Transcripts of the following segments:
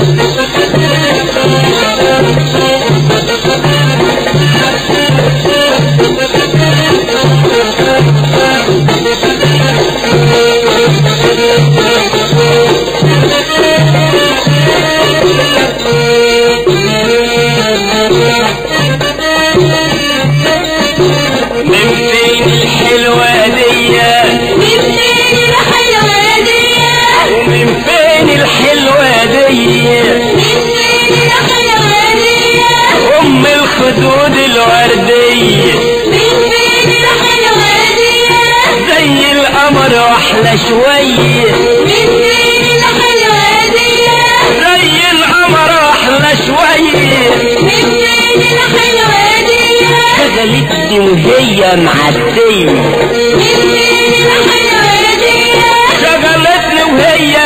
من فين الحلوة دي من فين الحلوة دي ومن فين الحلوة دي من فين الحلوة دي ام الخدود الوردية من فين الحلوة دي زي القمر واحلى شوية من فين الحلوة دي زي القمر واحلى شوية من فين الحلوة دي شغلتني وهي معدية من فين الحلوة دي شغلتني وهي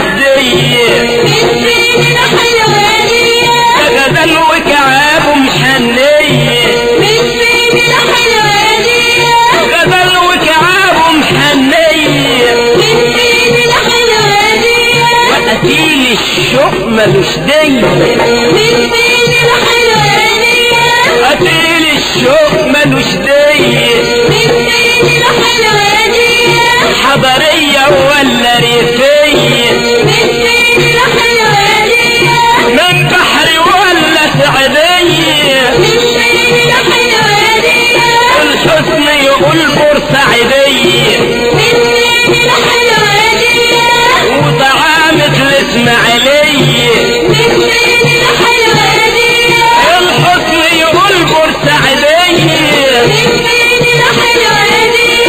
معدية من فين الحلوة دي غدا وكعاب محنية من فين الحلوة دي غدا وكعاب محنية من فين الحلوة دي وقتيل الشوق ملوش دي من فين الحلوة دي قتيل الشوق ملوش دي من فين الحلوة دي حضرية ولا ريفية من فين الحلوة دي من بحر ولا سعدية من فين الحلوة دي الحسن يقول بورسعيدية من فين الحلوة دي وطعامة الاسماعيلية من فين الحلوة دي الحسن يقول بورسعيدية من فين الحلوة دي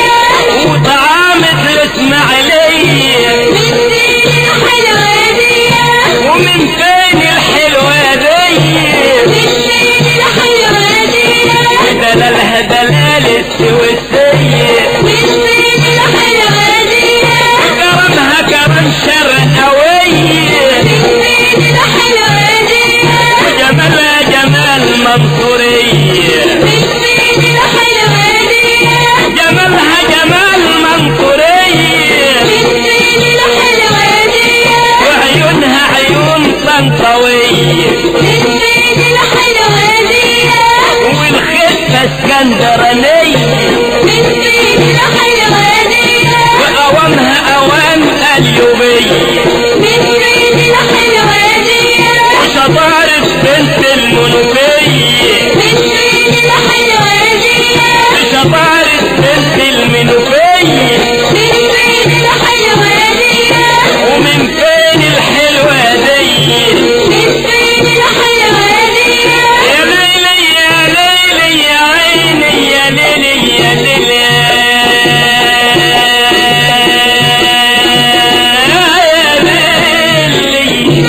وطعامة الاسماعيلية من فين الحلوة دي ومن فين الحلوة دي من فين الحلوة دي دلالها دلال السويسية من فين الحلوة دي كرمها كرم شرقوية من فين الحلوة دي جمالها جمال منصورية من فين الحلوة دي جمالها جمال منصورية من فين الحلوة دي وعيونها عيون طنطاوية من فين الحلوة دي والخفة اسكندرانية من فين الحلوة دي وأوامها أوام اليوبية من فين الحلوة دي وشطارة بنت المنوفية من فين الحلوة دي شطارة بنت المنوفية من فين الحلوة دي ومن فين الحلوة دي من فين الحلوة دي يا ليلي يا ليلي يا عيني يا ليلي يا ليلي يا ليلي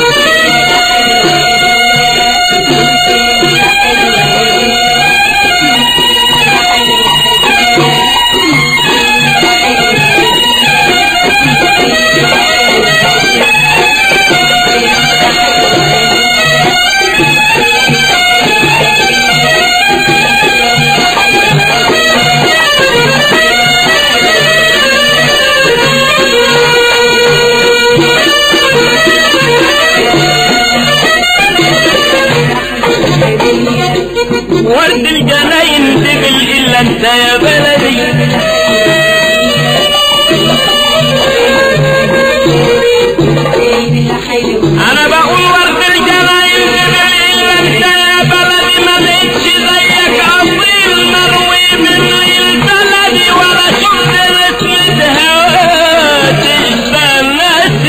ورد الجناين دبل إلا انت يا بلدي انا بقول ورد الجناين دبل إلا انت يا بلدي ما لقيتش زيك اصيل مروي من البلد ولا شفت رسمة هوات البنات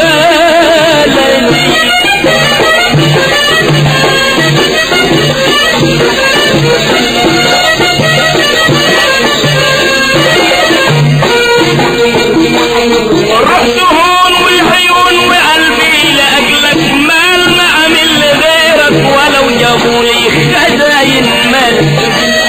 البلدي رحت هون والعيون وقلبي لأجلك مال ما عمل لغيرك ولو جابوا لي خزاين مال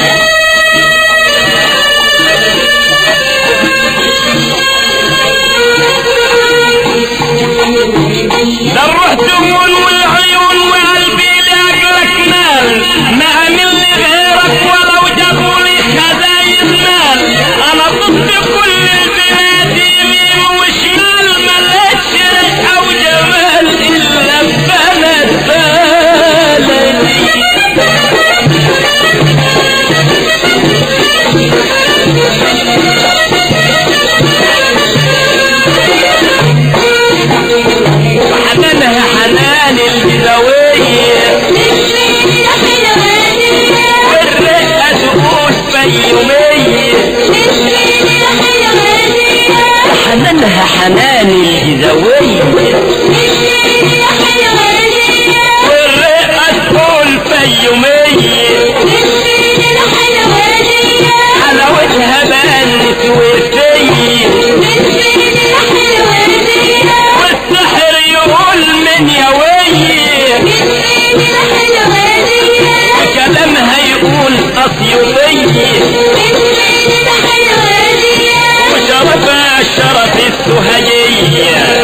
ده رحت هون والعيون وقلبي لأجلك مال ما عمل لغيرك ولو جابوا لي خزاين مال انا ضد كل البلاد يمين وشمال ما لقيتش ريحة وجمال الا ببلد حنان الجزاوية والرئة تقول فيومية حلاوتها بقت وفية والسحر يقول من يوية وكلامها يقول أصيوطية وشرفها شرف السهجية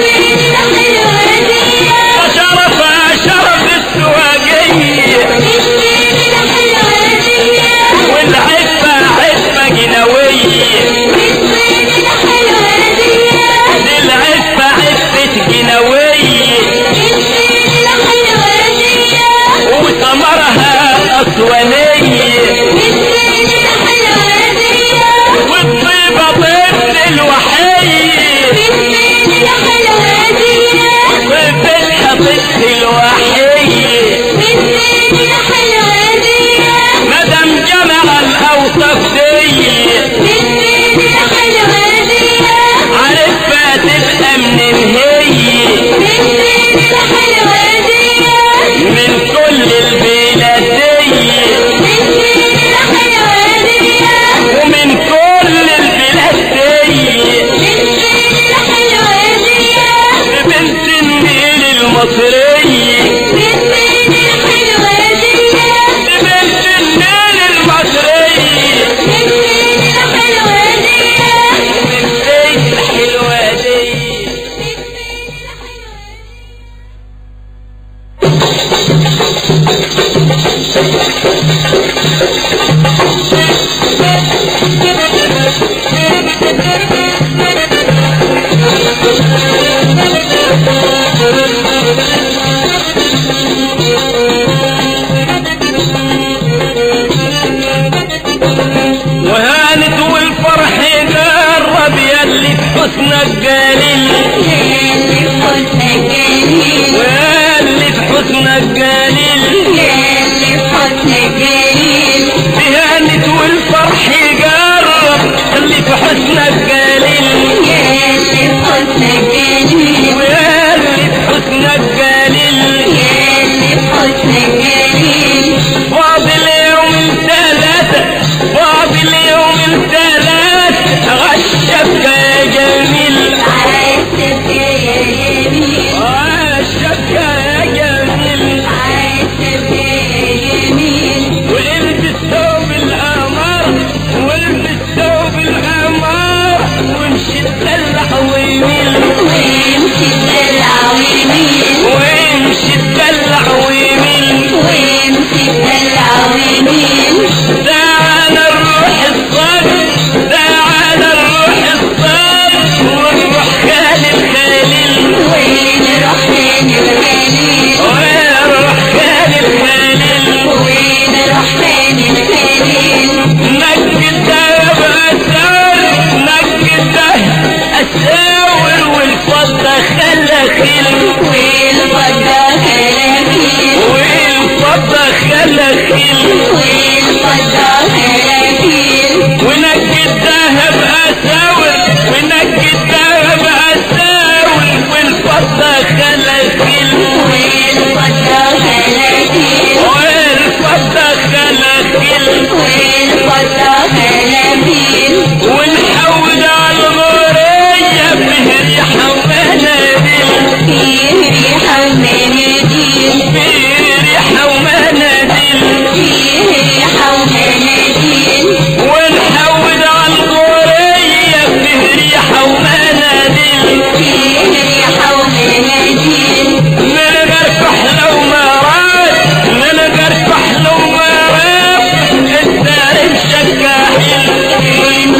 وشرفها شرف السهجية والعفة عفة جنوية دي العفة عفة جنوية وثمرها أسوانية والطيبة طفل الوحيد والفتحة طفل الوحيد مدام جمع الأوصاف دي عارفها تبقى من هي من كل البلادية ومن كل البلادية بنت النيل المصرية بنت النيل المصرية بنت الحلوة دي وهانت والفرح قرب يلي في حسنك قليل واللي في حسنك قليل هانت والفرح قرب اللي في حسنك قليل واللي في حسنك قليل فاضل يوم ثلاثة فاضل يوم ثلاثة غشك يا جميل غشك يا جميل والبس ثوب القمر والبس ثوب القمر وامشي تدلع ويميل وامشي تدلع ويميل تعال نروح الصد تعال نروح الصد ونروح خالد خالد ونروح خالد خالد نجد دهب أساور نجد دهب أساور والفضة خلخل والفضة خلخل ونجد دهب أساور ونجد دهب أساور والفضة خلخل والفضة خلخل ونحول على الغورية بريحة ومناديل بريحة ومناديل ونحول على الغورية بريحة ومناديل نلقى فحلة ومرات نلقى فحلة ومرات الدار الشكاحيل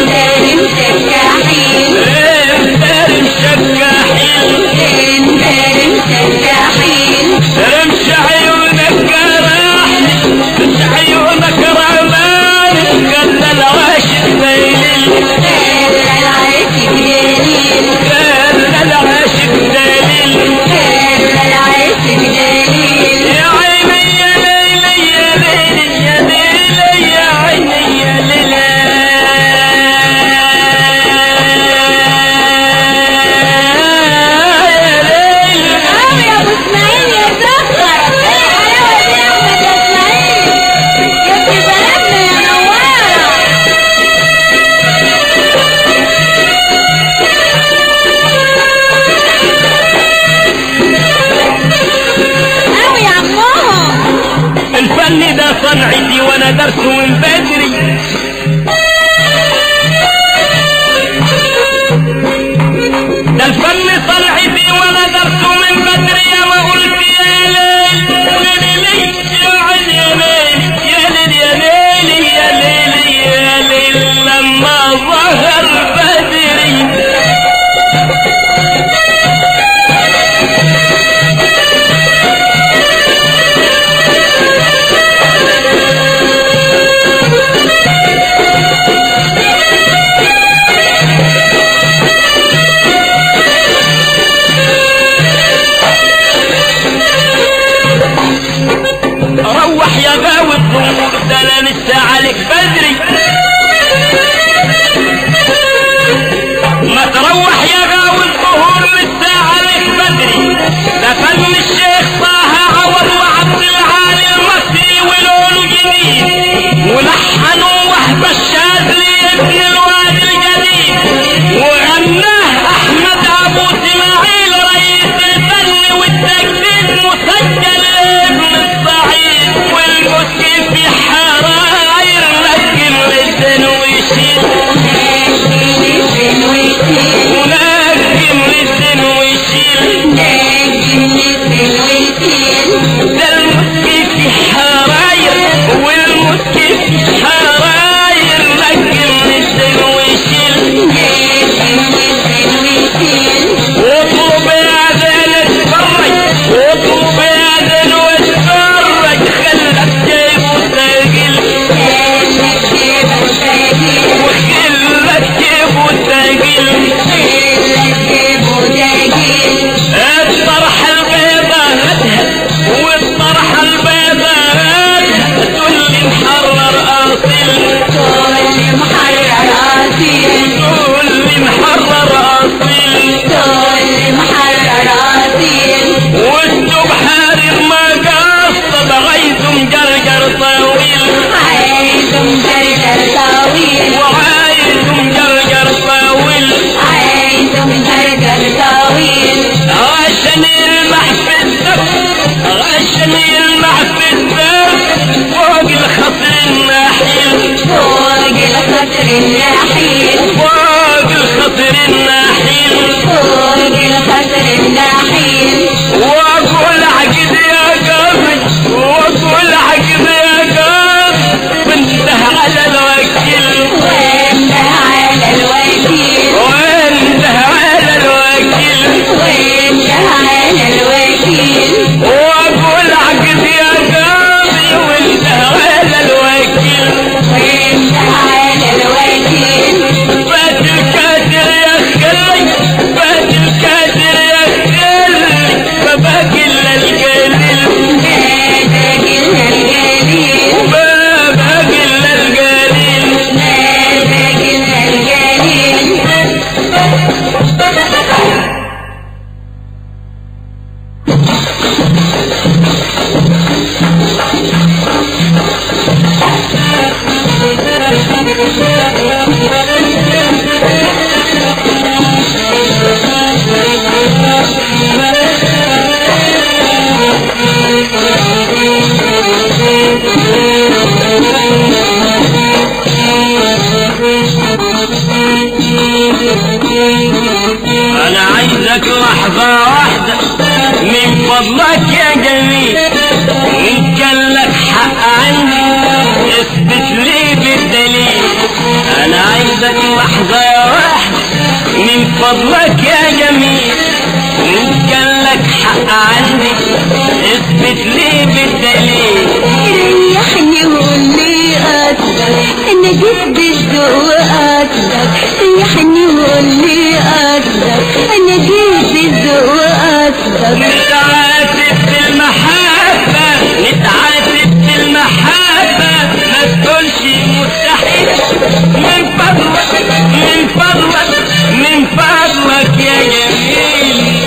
ولحنوا وهب الشاذلي ابن الوادي القديم وغناه احمد ابو اسماعيل رئيس الفن والتجديد مسجل ابن الصعيد والمسكي في حراير لكن لسن ويشيل ولكن لسن ويشيل ده المسكي في حراير والمسكي في حراير لكن لسن ويشيل واطلب يا ذن اتفرج واطلب يا ذن واتفرج خلك جيب وتاجل وخلك جيب وتاجل الطرح البيضة هاتها والطرح البيضة هاتها تقول لي محرر اصيل تقول لي محرر اصيل وانتو بحارب ما قصد غيث مجرجر طويل وعايز مجرجر طويل عشان يلمح في الدم عشان يلمح في الدم فوق الخصر الناحيل فوق الخطر النحيل فوق الخصر الناحيل فوق الخطر النحيل واقول عقد يا قاضي واقول عقد يا قاضي وانته على الوكيل وانت على الوكيل وانته على الوكيل وانت على الوكيل واقول عقد يا قاضي وانته على الوكيل وانت على الوكيل فات الكاتر يا خلي فات الكاتر يا خلي فباقي الا القليل نادك الجليل ما باقي الا القليل نادك الجليل انا عايزك لحظة واحدة من فضلك يا جميل ان كان لك حق عندي اثبت لي بالدليل انا عايزك لحظة واحدة من فضلك يا جميل ان كان لك حق عندي اثبت لي بالدليل ريحني وقول لي قصدك انا جيت بالذوق قصدك ريحني وقول لي قصدك انا جيت بالذوق قصدك نتعاتب بالمحبة نتعاتب بالمحبة ما تقولش مستحيل من فضلك من فضلك من فضلك يا جميل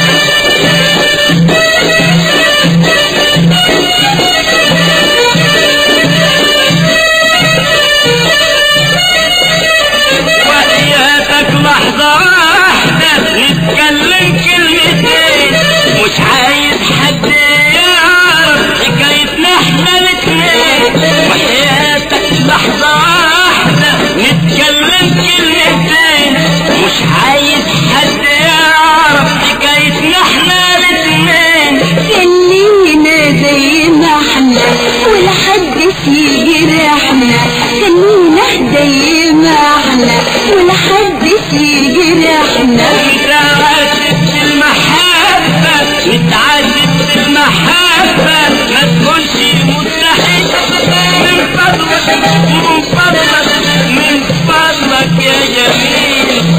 وحياتك لحظة واحدة نتكلم كلمتين مش عايز حد يعرف حكايتنا احنا الاتنين وحياتك لحظة واحدة نتكلم كلمتين مش عايز حد يعرف حكايتنا احنا الاتنين خلينا زي ما احنا ولا حد يجرحنا خلينا زي ما احنا ولا حد يجرحنا نتعاتب بالمحبة نتعاتب بالمحبة ما تكونش مستحيل من فضلك من فضلك من فضلك يا جميل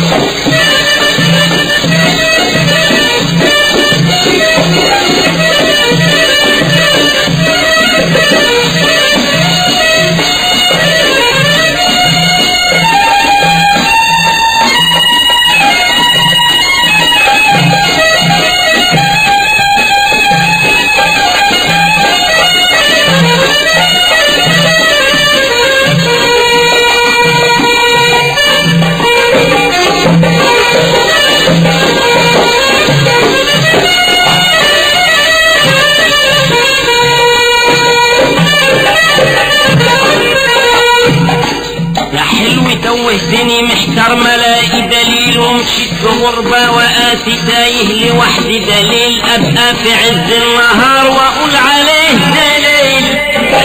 النهار ملاقي دليل ومشيت في غربة وقاسي تايه لوحدي دليل ابقى في عز النهار واقول عليه دليل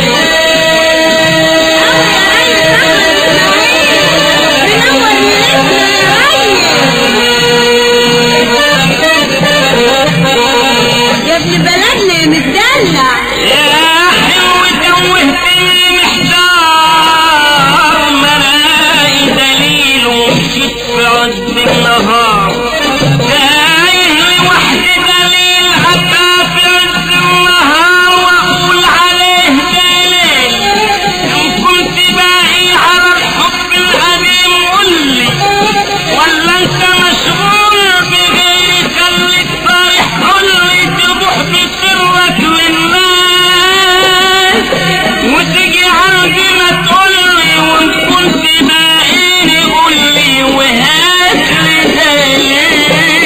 يا ابن بلدنا متدلع يا حلو توهتني محتار ملاقي دليل ومشيت في عز النهار تايه لوحدي دليل ابقى في عز النهار واقول عليه دليل ان كنت باقي على الحب القديم قول لي ولا انت مشغول بغيري خليك صريح قول لي تروح بسرك للناس وتجي عندي ما تقول لي وان كنت باقيني قول لي وهات لي دليل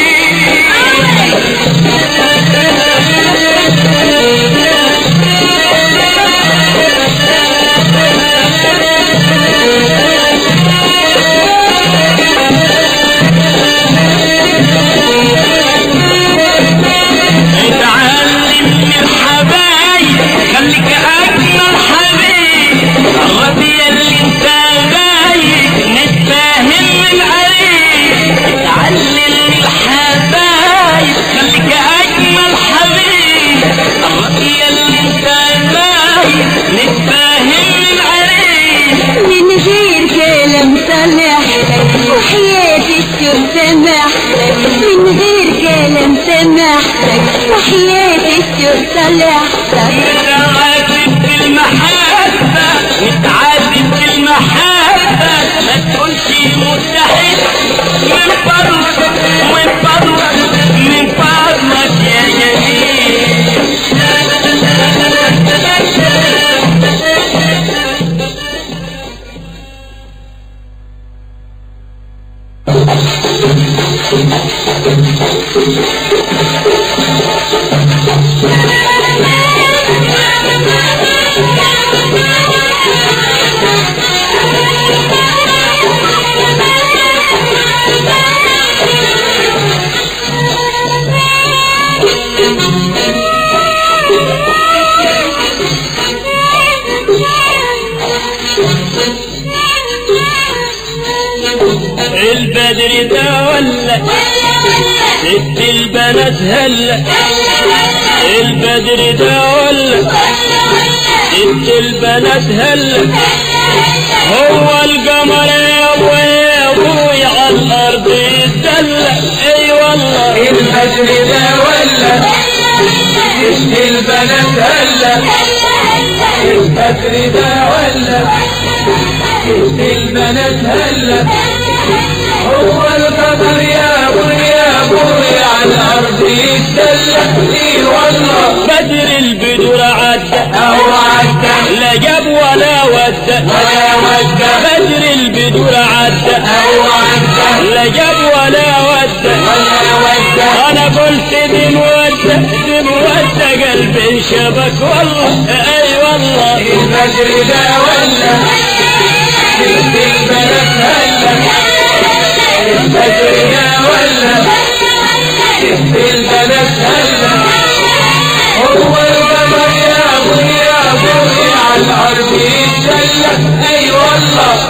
اتعلم من الحبايب خليك اجمل حبيب قرب يا اللي انت غايب نتفاهم من قريب اتعلم من الحبايب خليك اجمل حبيب قرب يا اللي انت غايب نتفاهم من قريب من غير كلام سامحلك وحياتي الشوق سامحلك من غير كلام سامحلك وحياتي الشوق سامحلك نتعاتب بالمحبة نتعاتب بالمحبة ما تقولش مستحيل من فضلك من فضلك من فضلك يا جميل البدر ده ولا ست البنات هلا البدر ده ولا ست البنات هلا هو القمر يا ابوي يا ابوي على الارض يتدلع اي والله الفجر ده ولا اسم البنات هلا الفجر ده ولا اسم البنات هلا هو القمر يا ابو يا ابو على الارض يتدلع اي والله بدر البدر عدى او عدى لا جاب ولا ودى ولا ودى بدر البدر عدى او عدى لا جاب ولا ودى ولا ودى انا قلت دي مودة دي مودة قلبي انشبك والله اي والله الفجر ده ولا اسم البنات هلا الفجر ده ولا اسم البنات هلا هو القمر يا ابو يا ابو على الارض يتدلع اي والله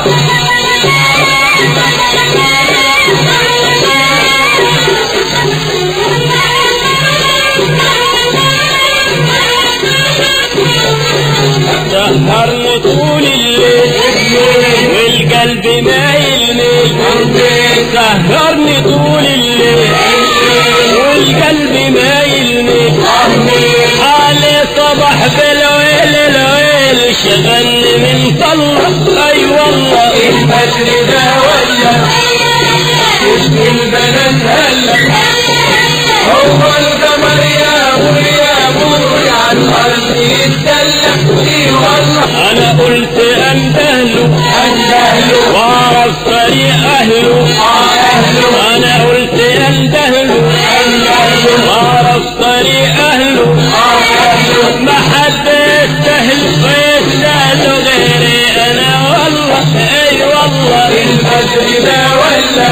سهرني طول الليل والقلب مايل ميل سهرني طول الليل والقلب مايل ميل حالي صبح بالويل الويل شغلني من طلق اي والله الفجر ده ولا اسم البنات هلا هو القمر يا ابو يا ابو على الارض يتدلع اي والله انا قلت اندهله اندهله واعرف طريق اهله اه اهله انا قلت اندهله اندهله واعرف طريق اهله اه اهله ما حد يستاهل ويستاهل غيري انا والله اي والله الفجر القدر ده ولا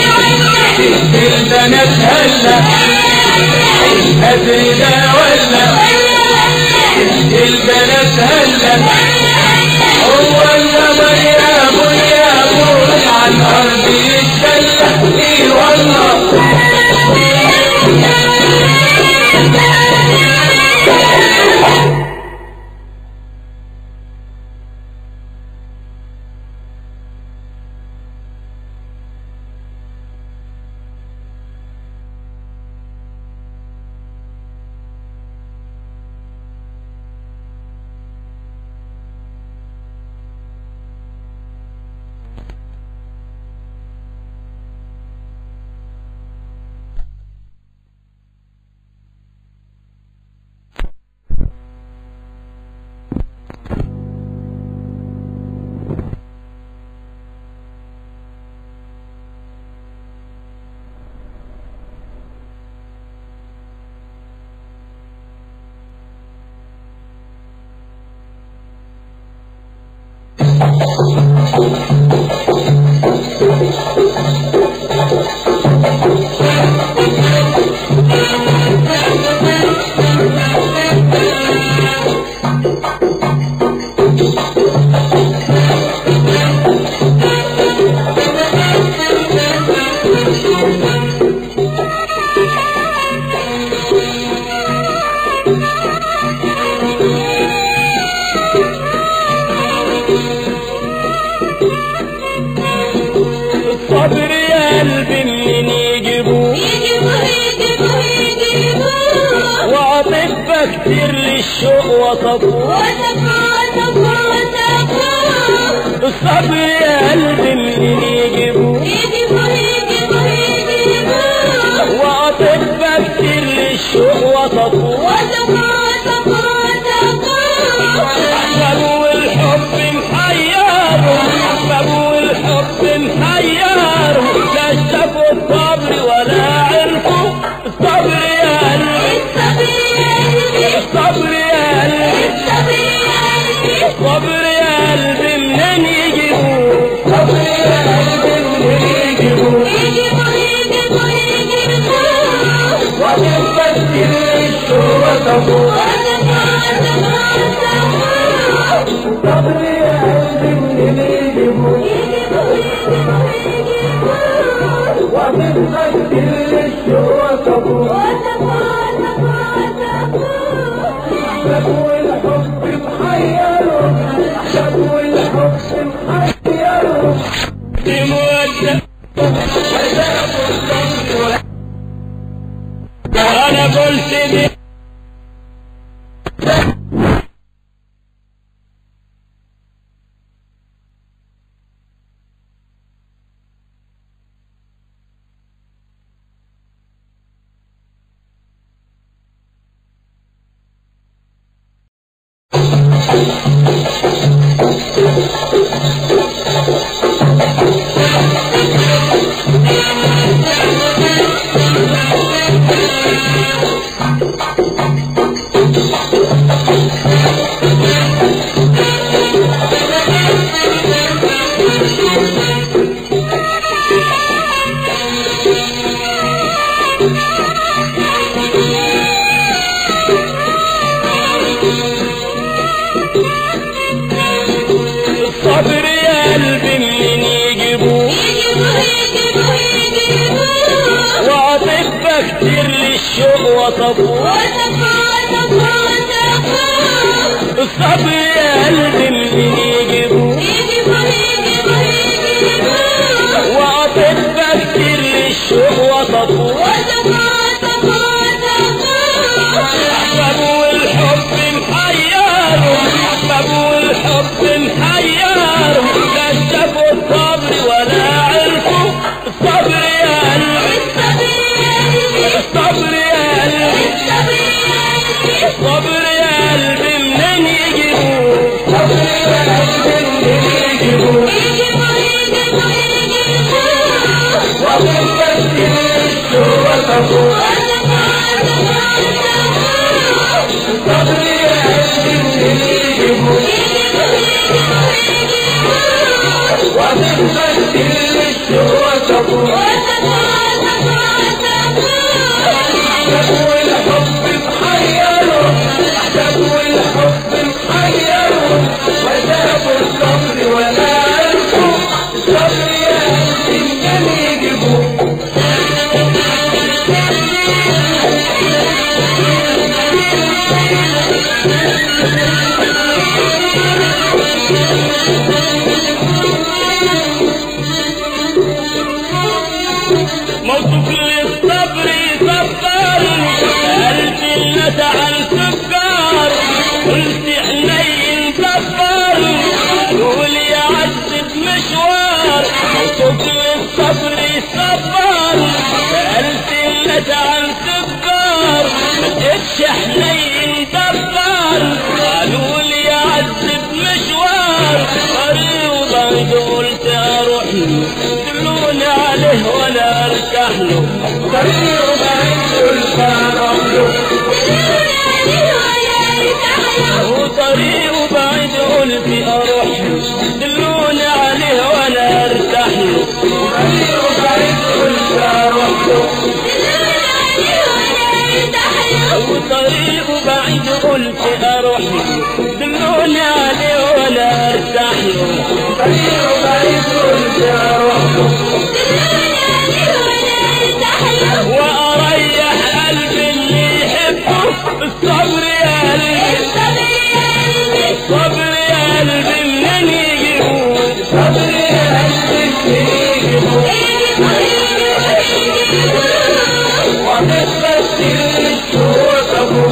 البنات هلا القدر ده ولا البنات هلا هو القمر يا ابو يا ابو على الارض يتسلى ايه والله الصبر يا قلبي منين يجيبوه وعاطفة كتير للشوق وصفوه الصبر يا قلبي منين يجيبوه وعاطفة كتير للشوق وصفوه أحباب والحب محيرهم أحباب والحب محيرهم لا شافوا الصبر ولا عرفوا الصبر يا قلبي الصبر يا قلبي الصبر يا قلبي منين يجيبوه الصبر يا قلبي منين يجيبوه وتبدل الشوق وصفوه الصبر يا قلبي منين يجيبوه وتبدل الشوق وصفوه أحباب الحب محيرهم أحباب الحب محيرهم بمودة أنا قلت دي الصبر يا قلبي منين يجيبوه وعاطفة كتير للشوق وصفوه الصبر يا قلبي منين يجيبوه وعاطفة كتير للشوق وصفوه أحباب والحب محيرهم أحباب والحب محيرهم لا شافوا الصبر ولا عرفوا الصبر يا قلبي الصبر يا قلبي الصبر يا قلبي منين يجيبوه الصبر يا قلبي منين يجيبوه وتبدل الشوق وصفوه الصبر يا قلبي منين يجيبوه وتبدل موقف للصبر صبر قلت الناس عن سكر قلت حنين صبر قول يا عذب مشوار موقف للصبر صبر قلت الناس عن سكر ملقتش حنين صبر قالوا لي يا عذب مشوار طريق قلت اروح دلوني عليه ولا ارتاح له طريق بعيد الفرح وطريقه بعيد قلت اروح دلوني عليه وانا ارتاح له طريق بعيد الفرح وطريقه بعيد قلت اروح دلوني عليه وانا ارتاح له طريق بعيد الفرح واريح قلبي اللي يحبه الصبر يا قلبي الصبر يا قلبي منين يجيبوه صبر يا قلبي وتستسهل الشوق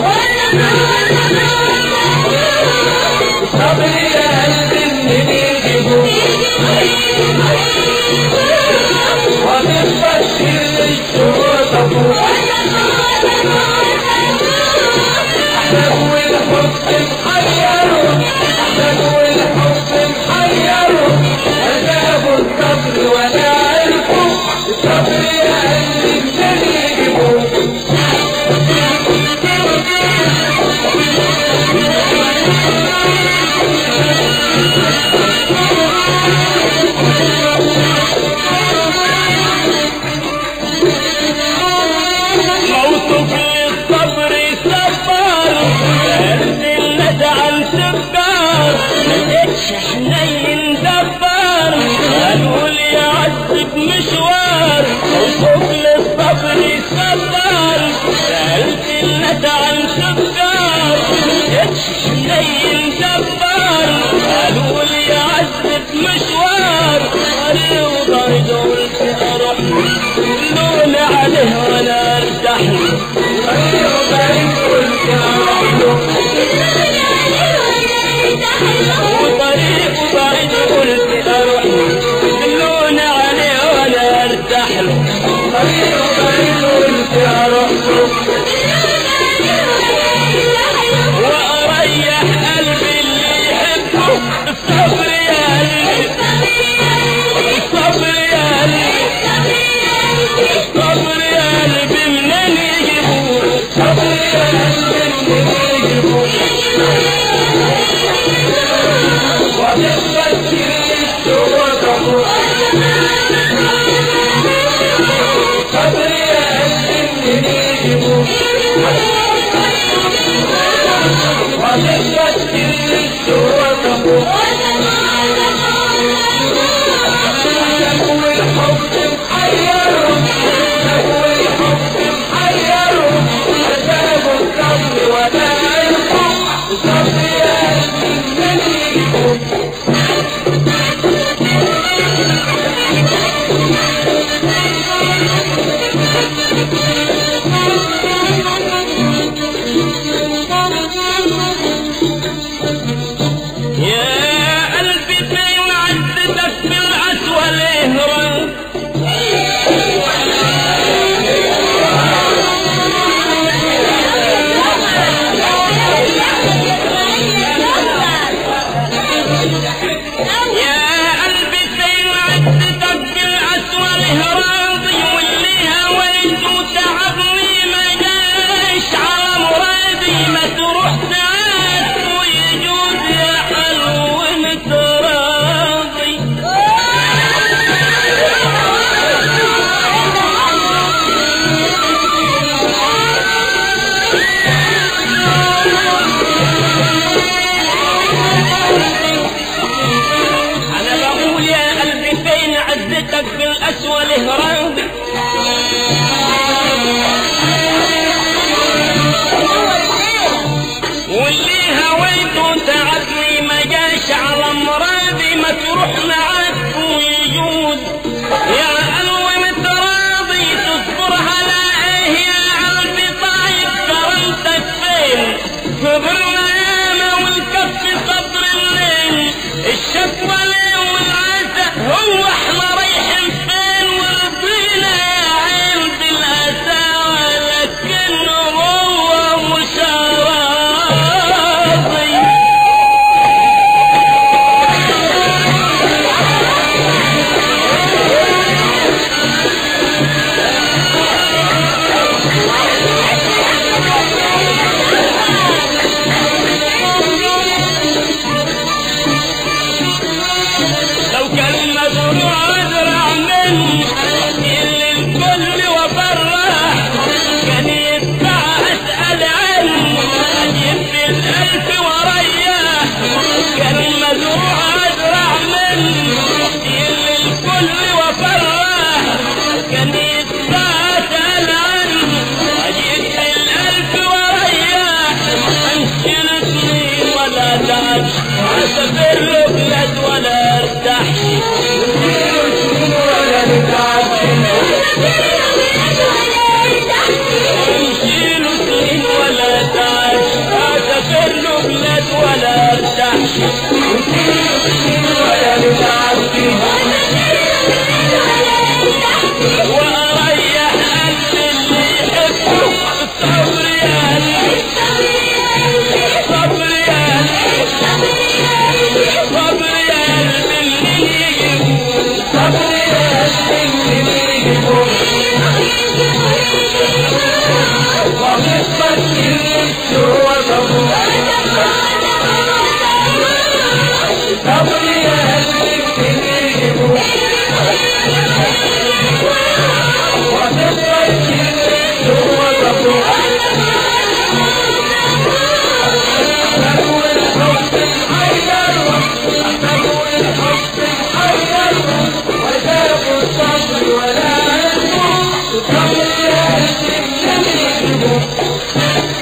صبر يا قلبي من يجيبه وتستسهل الشوق أحلام والحب محيره أحلام والحب محيره أجابوا الصبر ولا عرفوا الصبر يا قلبي منين يجيبوه موت في الصبر صبر قلت الندى عن سكر ملقتش حنين دبر قالوا لي يا عذب مشوار موت في الصبر صبر قلت الندى عن سكر ملقتش حنين دبر قالوا لي يا عذب مشوار طريق ضرد قلت اروح دلوني عليه وانا ارتاح له طريق بعيد الفرح وطريق بعيد قلت اروح دلوني عليه وانا ارتاح له طريق بعيد الفرح واريح قلبي اللي يحبه الصبر يا قلبي الصبر يا قلبي الصبر يا قلبي منين يجيبوه صبر يا قلبي من يجيبه وتستسهل الشوق صبر يا قلبي من يجيبه وتستسهل الشوق نحو الحب محيره نحو الحب محيره أجابوا الصبر ولا عرفوا الصبر يا قلبي من يجيبه الألف ورياه كان مزروع أزرع منه يل الكل وفراه كان يتقاتل عنه وجيت الألف ورياه أنشل سنين ولا تعب أسافر له بلاد ولا ارتاح ولا نتعب أنشل سنين ولا تعب أسافر له بلاد ولا ارتاح ولا نتعب وأريح قلبي اللي يحبه الصبر يا قلبي الصبر يا قلبي الصبر يا قلبي اللي يجيبه صبر يا اللي يجيبه وقصة الشهوة صبر صبر يا اللي يجيبه وقصة الشهوة صبر أحسن الحب الحير أحسن الحب الحير وذاق الصبر ولا يسمع الصبر يا اللي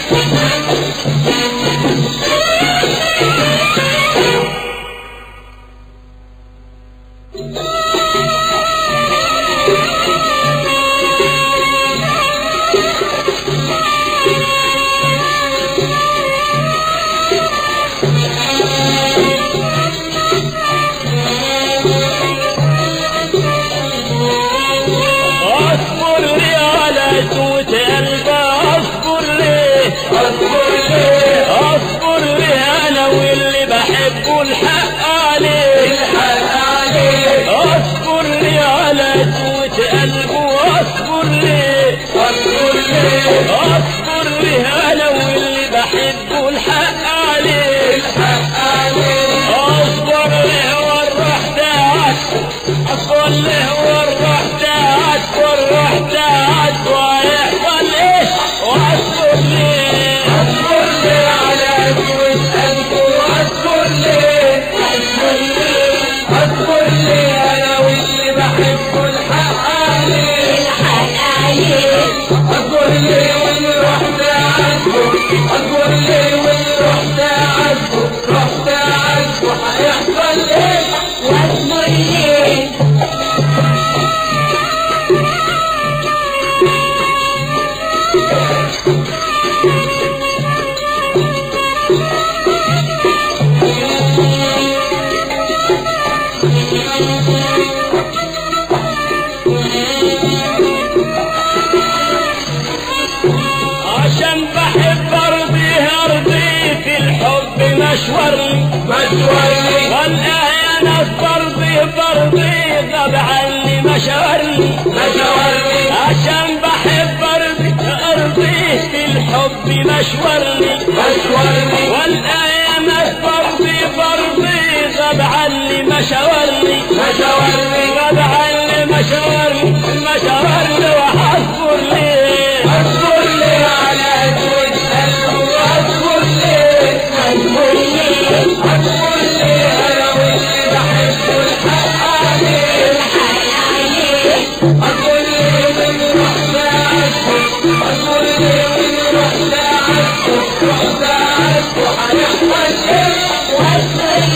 اصبر لي على سوء قلبي اصبر لي أصبر ليه اصبر لي انا واللي بحبه الحق عليه الحق عليك اصبر لي على سوء قلبه اصبر لي أصبر ليه اصبر لي انا واللي بحبه الحق عليه الحق عليك اصبر له والروح داعت اصبر له والروح داعت والروح داعت ويحصل ايه واصبر ليه أصبر ليه على سوء قلبه أصبر ليه أصبر ليه أنا واللي بحبه الحق عليك أصبر ليه واللي رحت عاتبه أصبر ليه واللي رحت عاتبه رحت عاتبه هيحصل إيه عشان بحب ارضيه ارضيه في الحب مشورني مشورني والله يا ناس برضي برضي غاب عني مشاورني مشورني عشان بحب ارضي ارضي في الحب مشورني مشورني والايام برضي برضي غاب عني مشاورني مشورني غاب عني مشاورني مشاورني وحصبر ليه أصبر ليه على سوء قلبه أصبر ليه أصبر ليه أنا واللي بحبه الحق عليك أصبر ليه من رحت عاتبه أصبر ليه من رحت عاتبه رحت عاتبه هيحصل إيه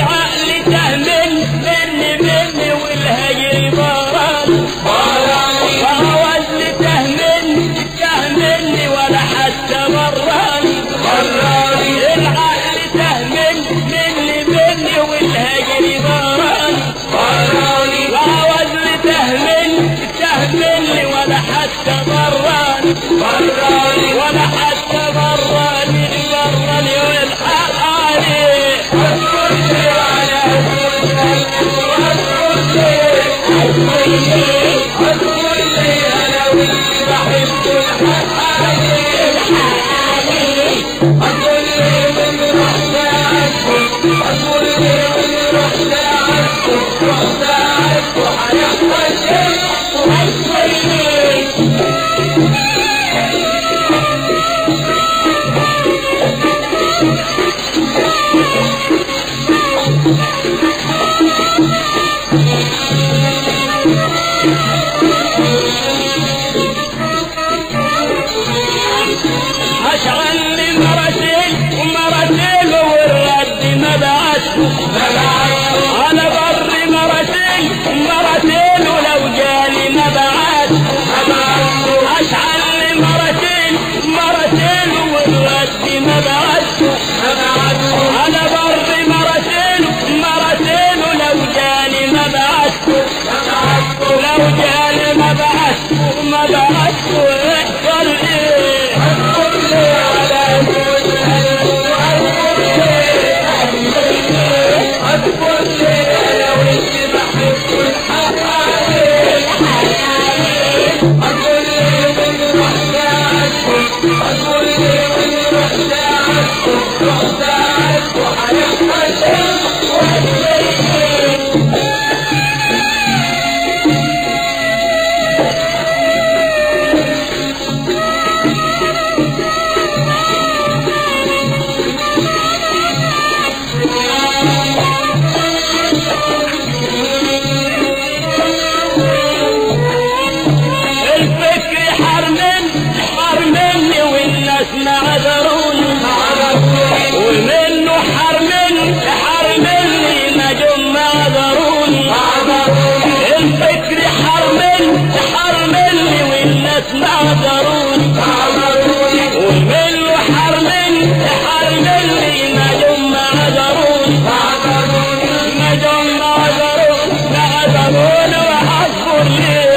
العقل تهمل مني مني والهجر باران باراني والله ما بعت ما بعت ويحصل ايه اذكر لي على كل اذكر لي انا وانت بحب الحق عليك اذكر لي من رحت عنكم اذكر لي من رحت عنكم رحت عنكم هيحصل الفكر حرمني حرمني والناس ما عذروني ومنه حرمني حرمني ما جم ما عذروني الفكر حرمني حرمني والناس ما عذروني ومنه حرمني حرمني ما جم ما عذروني ما جم ما عذروني ما عذروني وحصبر ليه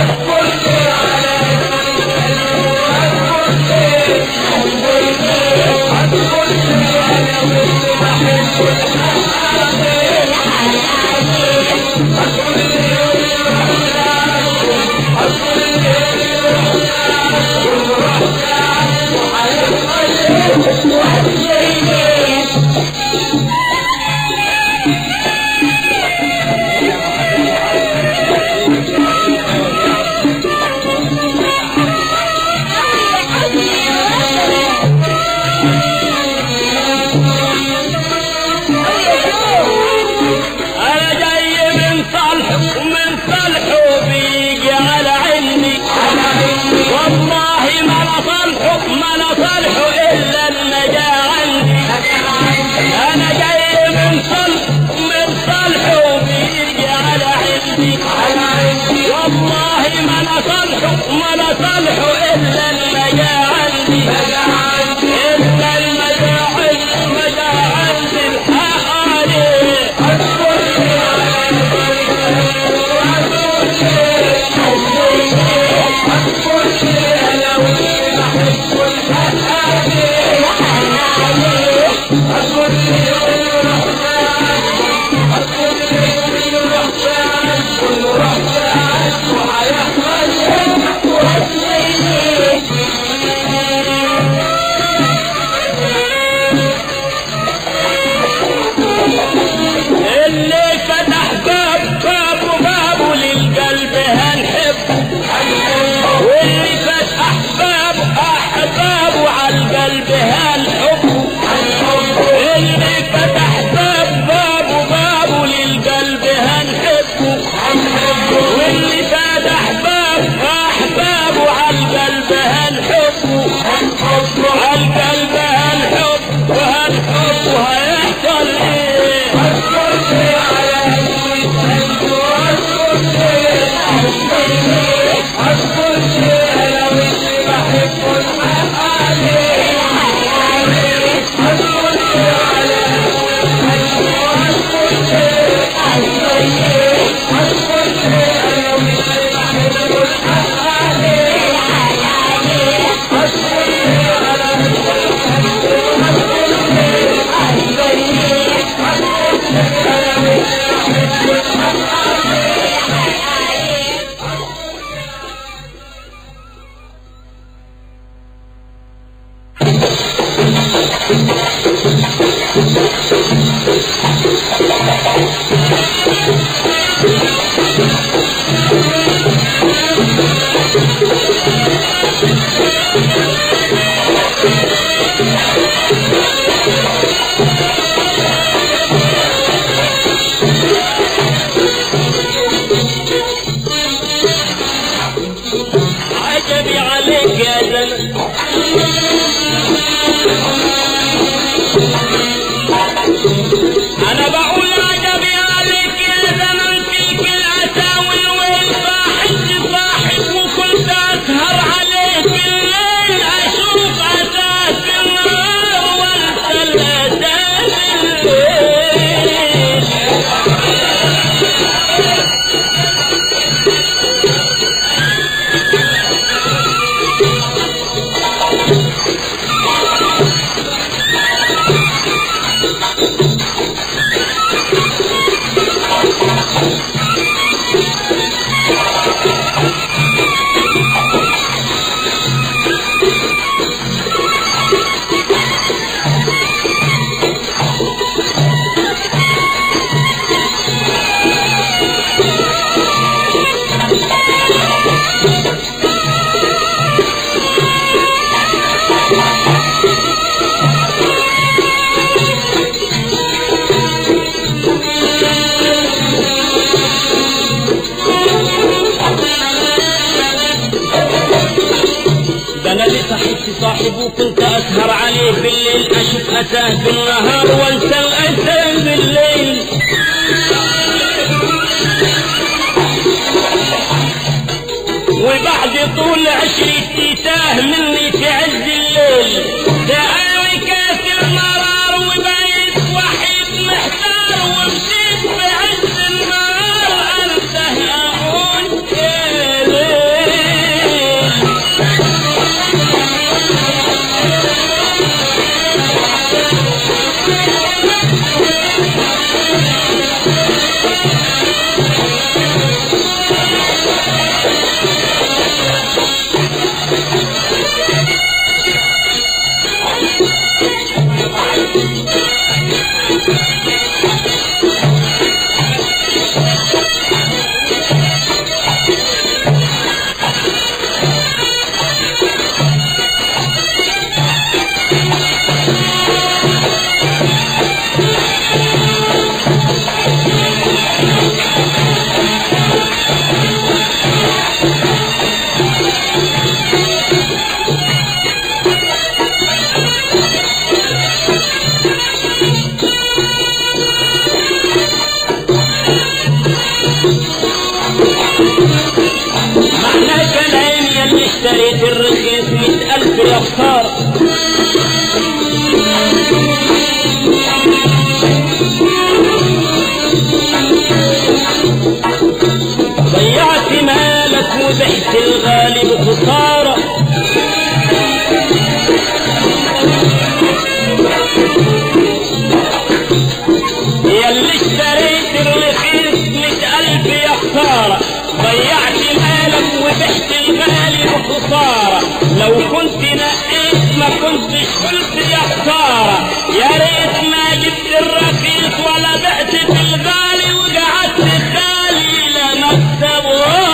انا جاي من صالح ومن صالحه بيجي على عيني والله ما لا صالحه ما لا صالحه الا النجا عندي انا جاي من صالح من صالحه بيجي على عندي والله ما لا صالحه ما لا صالحه الا النجا عندي الا النجا عندي النجا عندي الحق عليه اللي فتح باب بابه بابه للقلب هنحبه واللي فتح بابه احبابه على القلب هنحبه اللي فتح باب بابه بابه للقلب هنحبه واللي فتح باب احبابه على القلب هنحبه على القلب هنحبه وهنحبه هيحصل ايه عجبي عليك يا زلمه انا بقول عجبي عليك يا زمن فيك الاساول والصاحب صاحب وكنت اسهر عليك الليل اشوف اساس النار والثلاثات الليل صاحبت صاحب وكنت اسهر عليه بالليل اشوف اساه بالنهار وانسى الاساه بالليل وبعد طول عشرة تاه مني في عز الليل دعاوي كاس المرار وبقيت وحيد محتار ومشيت في عز النهار انته يا موت يا ليل معنى كلامي اللي اشتريت الرخيص مئة ألف يا خسارة ضيعت مالك وبحت الغالي بخسارة يا اللي اشتريت الرخيص مئة ألف يا خسارة ضيعت مالك وبحت الغالي بخسارة لو كنت نقيت ما كنتش قلت يا خسارة يا ريت ما جبت الرخيص ولا بعت في الغالي وقعدت خالي لا مكسب